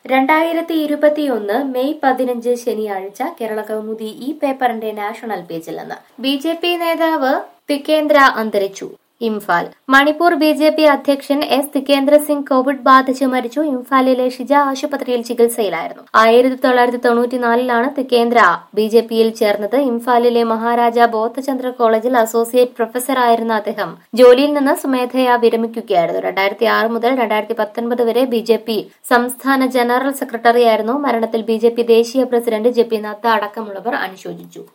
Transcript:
രണ്ടായിരത്തി ഇരുപത്തിയൊന്ന് മെയ് പതിനഞ്ച് ശനിയാഴ്ച കേരള കൗമുദി ഈ പേപ്പറിന്റെ നാഷണൽ പേജിൽ നിന്ന് ബി ജെ പി നേതാവ് തിക്കേന്ദ്ര അന്തരിച്ചു Imphal Manipur B J P അധ്യക്ഷൻ എസ് തിക്കേന്ദ്ര സിംഗ് കോവിഡ് ബാധിച്ച് മരിച്ചു ഇംഫാലിലെ ഷിജ ആശുപത്രിയിൽ ചികിത്സയിലായിരുന്നു ആയിരത്തി തൊള്ളായിരത്തി തൊണ്ണൂറ്റിനാലിലാണ് തിക്കേന്ദ്ര ബി ജെ പിയിൽ ചേർന്നത് ഇംഫാലിലെ മഹാരാജ ബോധചന്ദ്ര കോളേജിൽ അസോസിയേറ്റ് പ്രൊഫസറായിരുന്ന അദ്ദേഹം ജോലിയിൽ നിന്ന് സ്വമേധയാ വിരമിക്കുകയായിരുന്നു രണ്ടായിരത്തി ആറ് മുതൽ രണ്ടായിരത്തി പത്തൊൻപത് വരെ ബി ജെ പി സംസ്ഥാന ജനറൽ സെക്രട്ടറിയായിരുന്നു മരണത്തിൽ ബി ജെ പി ദേശീയ പ്രസിഡന്റ് ജെ പി നദ്ദ അടക്കമുള്ളവർ അനുശോചിച്ചു